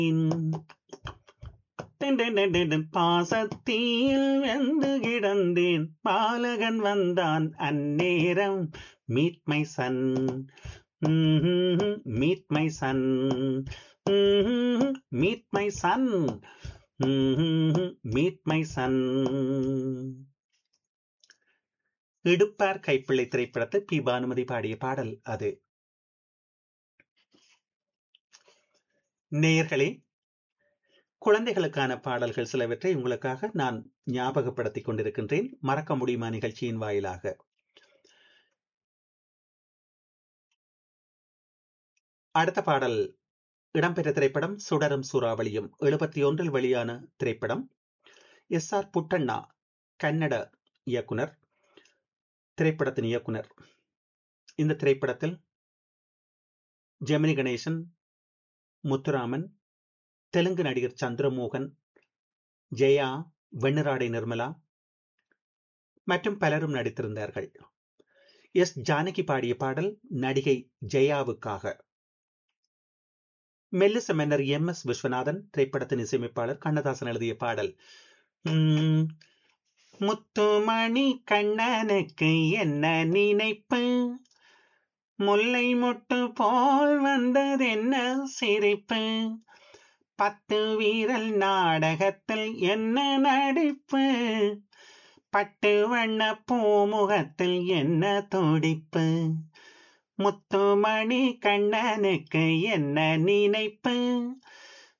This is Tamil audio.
பாசத்தில் வெந்து கிடந்தேன் பாலகன் வந்தான் அந்நேரம் meet my son meet my son meet my son meet my son இடுப்பார் கைப்பிள்ளை திரைப்படத்தில் பி பானுமதி பாடிய பாடல் அது நேயர்களே குழந்தைகளுக்கான பாடல்கள் சிலவற்றை உங்களுக்காக நான் ஞாபகப்படுத்திக் கொண்டிருக்கின்றேன் மறக்க முடியுமா நிகழ்ச்சியின் வாயிலாக அடுத்த பாடல் இடம்பெற்ற திரைப்படம் சுடரும் சூறாவளியும் எழுபத்தி ஒன்றில் வெளியான திரைப்படம் எஸ் ஆர் புட்டண்ணா கன்னட இயக்குனர் திரைப்படத்தின் இயக்குனர் இந்த திரைப்படத்தில் ஜெமினி கணேசன் முத்துராமன் தெலுங்கு நடிகர் சந்திரமோகன் ஜெயா வெண்ணிராடை நிர்மலா மற்றும் பலரும் நடித்திருந்தார்கள் எஸ் ஜானகி பாடிய பாடல் நடிகை ஜெயாவுக்காக மெல்லிச மன்னர் எம் எஸ் விஸ்வநாதன் திரைப்படத்தின் இசையமைப்பாளர் கண்ணதாசன் எழுதிய பாடல் முத்துமணி கண்ணனுக்கு என்ன நினைப்பு முல்லை முட்டு போல் வந்தது என்ன சிரிப்பு பத்து வீரல் நாடகத்தில் என்ன நடிப்பு பட்டு வண்ண பூமுகத்தில் என்ன துடிப்பு முத்துமணி கண்ணனுக்கு என்ன நினைப்பு